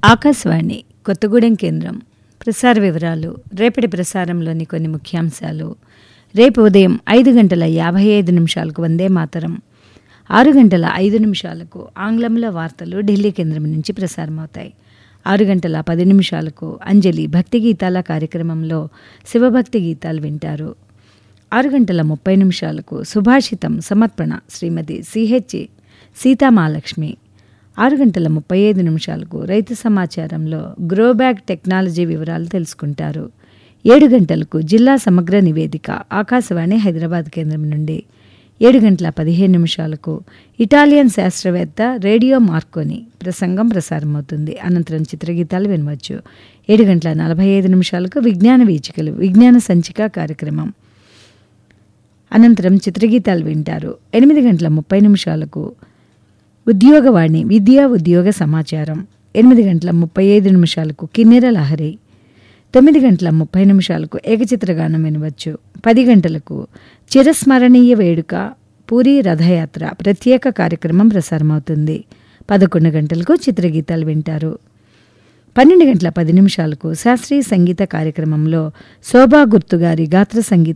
ఆకాశవాణి కొత్తగూడెం కేంద్రం ప్రసార వివరాలు రేపటి ప్రసారంలోని కొన్ని ముఖ్యాంశాలు రేపు ఉదయం ఐదు గంటల యాభై ఐదు నిమిషాలకు వందే మాతరం ఆరు గంటల ఐదు నిమిషాలకు ఆంగ్లంలో వార్తలు ఢిల్లీ కేంద్రం నుంచి ప్రసారమవుతాయి ఆరు గంటల పది నిమిషాలకు అంజలి భక్తి గీతాల కార్యక్రమంలో శివభక్తి గీతాలు వింటారు ఆరు గంటల ముప్పై నిమిషాలకు సుభాషితం సమర్పణ శ్రీమతి సిహెచ్ సీతామహాలక్ష్మి ఆరు గంటల ముప్పై ఐదు నిమిషాలకు రైతు సమాచారంలో గ్రో బ్యాగ్ టెక్నాలజీ వివరాలు తెలుసుకుంటారు ఏడు గంటలకు జిల్లా సమగ్ర నివేదిక ఆకాశవాణి హైదరాబాద్ కేంద్రం నుండి ఏడు గంటల పదిహేను నిమిషాలకు ఇటాలియన్ శాస్త్రవేత్త రేడియో మార్కోని ప్రసంగం ప్రసారమవుతుంది అనంతరం చిత్రగీతాలు వినవచ్చు ఏడు గంటల నలభై ఐదు నిమిషాలకు విజ్ఞాన వీచికలు విజ్ఞాన సంచిక కార్యక్రమం అనంతరం చిత్రగీతాలు వింటారు ఎనిమిది గంటల ముప్పై నిమిషాలకు ఉద్యోగవాణి విద్యా ఉద్యోగ సమాచారం ఎనిమిది గంటల ముప్పై ఐదు నిమిషాలకు కిన్నెర లహరి తొమ్మిది గంటల ముప్పై నిమిషాలకు ఏకచిత్రగానం వినవచ్చు పది గంటలకు చిరస్మరణీయ వేడుక పూరి రథయాత్ర ప్రత్యేక కార్యక్రమం ప్రసారమవుతుంది పదకొండు గంటలకు చిత్రగీతాలు వింటారు పన్నెండు గంటల పది నిమిషాలకు శాస్త్రీయ సంగీత కార్యక్రమంలో శోభా గుర్తుగారి గాత్ర సంగీత